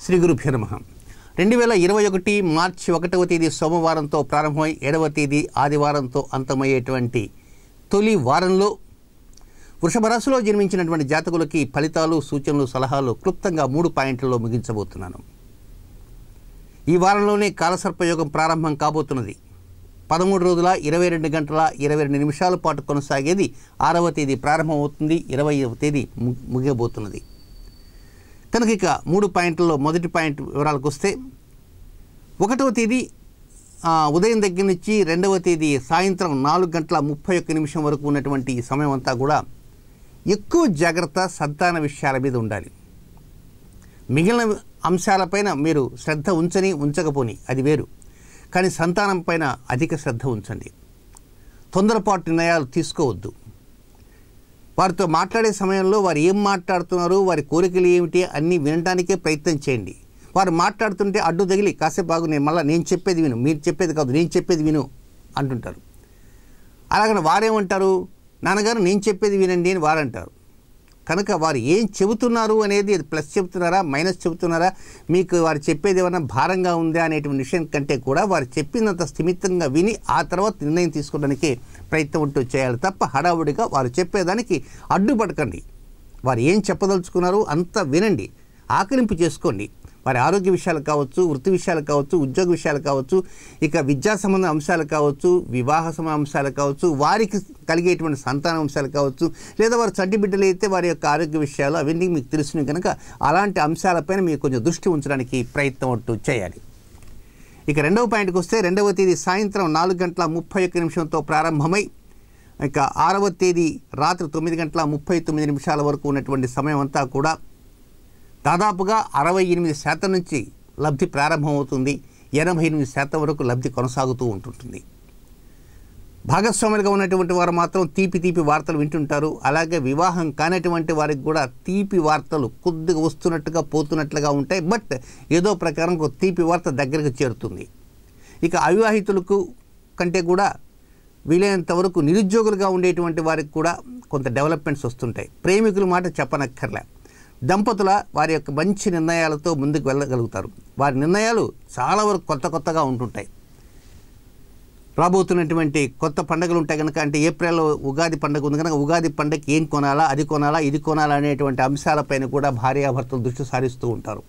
శ్రీ గురుభ్యో నమ రెండు వేల ఇరవై ఒకటి మార్చి ఒకటవ తేదీ సోమవారంతో ప్రారంభమై ఏడవ తేదీ ఆదివారంతో అంతమయ్యేటువంటి తొలి వారంలో వృషభ రాశిలో జన్మించినటువంటి జాతకులకి ఫలితాలు సూచనలు సలహాలు క్లుప్తంగా మూడు పాయింట్లలో ముగించబోతున్నాను ఈ వారంలోనే కాలసర్పయోగం ప్రారంభం కాబోతున్నది పదమూడు రోజుల ఇరవై రెండు గంటల ఇరవై రెండు నిమిషాల పాటు కొనసాగేది ఆరవ తేదీ ప్రారంభమవుతుంది ఇరవైవ తేదీ ము- ముగియబోతున్నది కనుక ఇక మూడు పాయింట్లలో మొదటి పాయింట్ వివరాలకు వస్తే ఒకటవ తేదీ ఆ, ఉదయం దగ్గర నుంచి రెండవ తేదీ సాయంత్రం నాలుగు గంటల ముప్పై ఒక్క నిమిషం వరకు ఉన్నటువంటి ఈ సమయం అంతా కూడా ఎక్కువ జాగ్రత్త సంతాన విషయాల మీద ఉండాలి మిగిలిన అంశాలపైన మీరు శ్రద్ధ ఉంచని ఉంచకపోని అది వేరు కానీ సంతానం పైన అధిక శ్రద్ధ ఉంచండి తొందరపాటు నిర్ణయాలు తీసుకోవద్దు వారితో మాట్లాడే సమయంలో వారు ఏం మాట్లాడుతున్నారు వారి కోరికలు ఏమిటి అన్నీ వినడానికే ప్రయత్నం చేయండి వారు మాట్లాడుతుంటే అడ్డు తగిలి కాసేపు బాగు నేను మళ్ళీ నేను చెప్పేది విను మీరు చెప్పేది కాదు నేను చెప్పేది విను అంటుంటారు అలాగని వారేమంటారు నాన్నగారు నేను చెప్పేది వినండి అని వారంటారు కనుక వారు ఏం చెబుతున్నారు అనేది అది ప్లస్ చెబుతున్నారా మైనస్ చెబుతున్నారా మీకు వారు చెప్పేది ఏమైనా భారంగా ఉందా అనేటువంటి విషయం కంటే కూడా వారు చెప్పినంత స్థిమితంగా విని ఆ తర్వాత నిర్ణయం తీసుకోవడానికి ప్రయత్నం ఉంటూ చేయాలి తప్ప హడావుడిగా వారు చెప్పేదానికి అడ్డుపడకండి వారు ఏం చెప్పదలుచుకున్నారు అంతా వినండి ఆకలింపు చేసుకోండి వారి ఆరోగ్య విషయాలు కావచ్చు వృత్తి విషయాలు కావచ్చు ఉద్యోగ విషయాలు కావచ్చు ఇక విద్యా సంబంధ అంశాలు కావచ్చు వివాహ సంబంధ అంశాలు కావచ్చు వారికి కలిగేటువంటి సంతాన అంశాలు కావచ్చు లేదా వారు చడ్డి బిడ్డలు అయితే వారి యొక్క ఆరోగ్య విషయాలు అవన్నీ మీకు తెలుసును కనుక అలాంటి అంశాలపైన మీరు కొంచెం దృష్టి ఉంచడానికి ప్రయత్నం అంటూ చేయాలి ఇక రెండవ పాయింట్కి వస్తే రెండవ తేదీ సాయంత్రం నాలుగు గంటల ముప్పై ఒక్క నిమిషంతో ప్రారంభమై ఇక ఆరవ తేదీ రాత్రి తొమ్మిది గంటల ముప్పై తొమ్మిది నిమిషాల వరకు ఉన్నటువంటి సమయం అంతా కూడా దాదాపుగా అరవై ఎనిమిది శాతం నుంచి లబ్ధి ప్రారంభమవుతుంది ఎనభై ఎనిమిది శాతం వరకు లబ్ధి కొనసాగుతూ ఉంటుంటుంది భాగస్వాములుగా ఉన్నటువంటి వారు మాత్రం తీపి తీపి వార్తలు వింటుంటారు అలాగే వివాహం కానటువంటి వారికి కూడా తీపి వార్తలు కొద్దిగా వస్తున్నట్టుగా పోతున్నట్లుగా ఉంటాయి బట్ ఏదో ప్రకారం ఒక తీపి వార్త దగ్గరకు చేరుతుంది ఇక అవివాహితులకు కంటే కూడా వీలైనంత వరకు నిరుద్యోగులుగా ఉండేటువంటి వారికి కూడా కొంత డెవలప్మెంట్స్ వస్తుంటాయి ప్రేమికుల మాట చెప్పనక్కర్లే దంపతుల వారి యొక్క మంచి నిర్ణయాలతో ముందుకు వెళ్ళగలుగుతారు వారి నిర్ణయాలు చాలా వరకు కొత్త కొత్తగా ఉంటుంటాయి రాబోతున్నటువంటి కొత్త పండుగలు ఉంటాయి కనుక అంటే ఏప్రిల్లో ఉగాది పండుగ ఉంది కనుక ఉగాది పండుగకి ఏం కొనాలా అది కొనాలా ఇది కొనాలా అనేటువంటి అంశాలపైన కూడా భార్యాభర్తలు దృష్టి సారిస్తూ ఉంటారు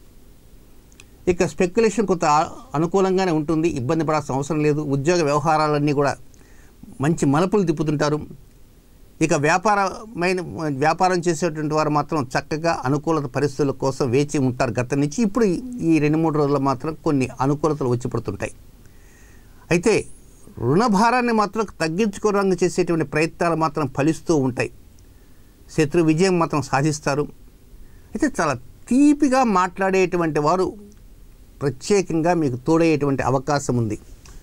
ఇక స్పెక్యులేషన్ కొంత ఆ- అనుకూలంగానే ఉంటుంది ఇబ్బంది పడాల్సిన అవసరం లేదు ఉద్యోగ వ్యవహారాలన్నీ కూడా మంచి మలుపులు తిప్పుతుంటారు ఇక వ్యాపారమైన వ్యాపారం చేసేటువంటి వారు మాత్రం చక్కగా అనుకూలత పరిస్థితుల కోసం వేచి ఉంటారు గత నుంచి ఇప్పుడు ఈ- ఈ రెండు మూడు రోజుల్లో మాత్రం కొన్ని అనుకూలతలు వచ్చి పడుతుంటాయి అయితే రుణభారాన్ని మాత్రం తగ్గించుకోవడానికి చేసేటువంటి ప్రయత్నాలు మాత్రం ఫలిస్తూ ఉంటాయి శత్రు విజయం మాత్రం సాధిస్తారు అయితే చాలా తీపిగా మాట్లాడేటువంటి వారు ప్రత్యేకంగా మీకు తోడయ్యేటువంటి అవకాశం ఉంది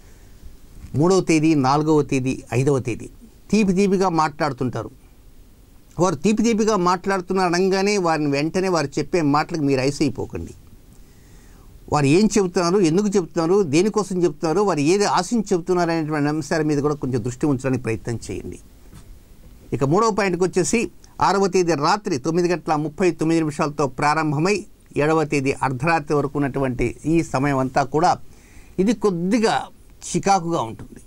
మూడవ తేదీ నాలుగవ తేదీ ఐదవ తేదీ తీపి తీపిగా మాట్లాడుతుంటారు వారు తీపి తీపిగా మాట్లాడుతున్నారు అనగానే వారిని వెంటనే వారు చెప్పే మాటలకు మీరు ఐసైపోకండి వారు ఏం చెబుతున్నారు ఎందుకు చెబుతున్నారు దేనికోసం చెబుతున్నారు వారు ఏది ఆశించి చెబుతున్నారు అనేటువంటి అంశాల మీద కూడా కొంచెం దృష్టి ఉంచడానికి ప్రయత్నం చేయండి ఇక మూడవ పాయింట్కి వచ్చేసి ఆరవ తేదీ రాత్రి తొమ్మిది గంటల ముప్పై తొమ్మిది నిమిషాలతో ప్రారంభమై ఏడవ తేదీ అర్ధరాత్రి వరకు ఉన్నటువంటి ఈ సమయం అంతా కూడా ఇది కొద్దిగా చికాకుగా ఉంటుంది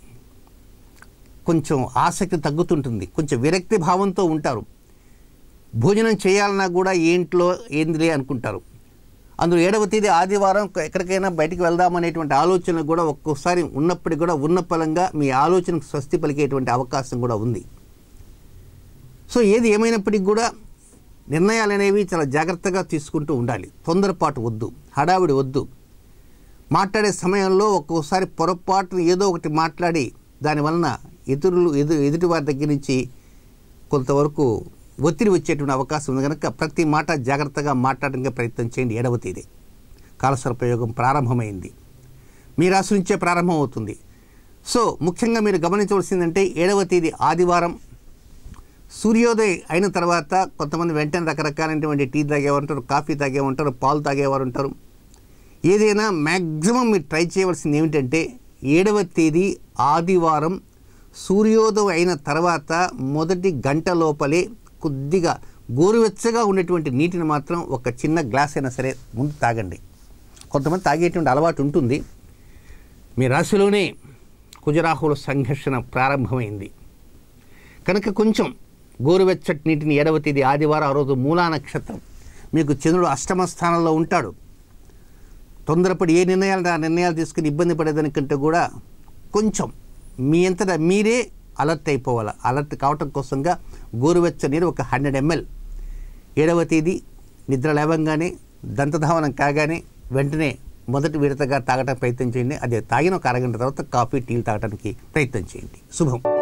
కొంచెం ఆసక్తి తగ్గుతుంటుంది కొంచెం విరక్తి భావంతో ఉంటారు భోజనం చేయాలన్నా కూడా ఏంట్లో ఏందిలే అనుకుంటారు అందులో ఏడవ తేదీ ఆదివారం ఎక్కడికైనా బయటికి వెళ్దామనేటువంటి ఆలోచన కూడా ఒక్కోసారి ఉన్నప్పటికీ కూడా ఉన్న పలంగా మీ ఆలోచనకు స్వస్తి పలికేటువంటి అవకాశం కూడా ఉంది సో ఏది ఏమైనప్పటికీ కూడా నిర్ణయాలు అనేవి చాలా జాగ్రత్తగా తీసుకుంటూ ఉండాలి తొందరపాటు వద్దు హడావిడి వద్దు మాట్లాడే సమయంలో ఒక్కోసారి పొరపాటున ఏదో ఒకటి మాట్లాడి దానివలన ఇతరులు ఎదు ఎదుటి వారి దగ్గర నుంచి కొంతవరకు ఒత్తిడి వచ్చేటువంటి అవకాశం ఉంది కనుక ప్రతి మాట జాగ్రత్తగా మాట్లాడడానికి ప్రయత్నం చేయండి ఏడవ తేదీ కాలసర్పయోగం ప్రారంభమైంది మీ రాశి నుంచే ప్రారంభమవుతుంది సో ముఖ్యంగా మీరు గమనించవలసిందంటే ఏడవ తేదీ ఆదివారం సూర్యోదయం అయిన తర్వాత కొంతమంది వెంటనే రకరకాలైనటువంటి టీ తాగేవారు ఉంటారు కాఫీ తాగేవారు ఉంటారు పాలు తాగేవారు ఉంటారు ఏదైనా మ్యాక్సిమం మీరు ట్రై చేయవలసింది ఏమిటంటే ఏడవ తేదీ ఆదివారం సూర్యోదయం అయిన తర్వాత మొదటి గంట లోపలే కొద్దిగా గోరువెచ్చగా ఉండేటువంటి నీటిని మాత్రం ఒక చిన్న గ్లాస్ అయినా సరే ముందు తాగండి కొంతమంది తాగేటువంటి అలవాటు ఉంటుంది మీ రాశిలోనే కుజరాహుల సంఘర్షణ ప్రారంభమైంది కనుక కొంచెం గోరువెచ్చటి నీటిని ఏడవ తేదీ ఆదివారం ఆ రోజు మూలా నక్షత్రం మీకు చంద్రుడు అష్టమ స్థానంలో ఉంటాడు తొందరపడి ఏ నిర్ణయాలు ఆ నిర్ణయాలు తీసుకుని ఇబ్బంది పడేదానికంటే కూడా కొంచెం మీ అంతటా మీరే అలర్ట్ అయిపోవాలి అలర్ట్ కావటం కోసంగా గోరువెచ్చ నీరు ఒక హండ్రెడ్ ఎంఎల్ ఏడవ తేదీ నిద్ర లేవంగానే దంతధావనం కాగానే వెంటనే మొదటి విడతగా తాగడానికి ప్రయత్నం చేయండి అదే తాగిన ఒక అరగంట తర్వాత కాఫీ టీలు తాగడానికి ప్రయత్నం చేయండి శుభం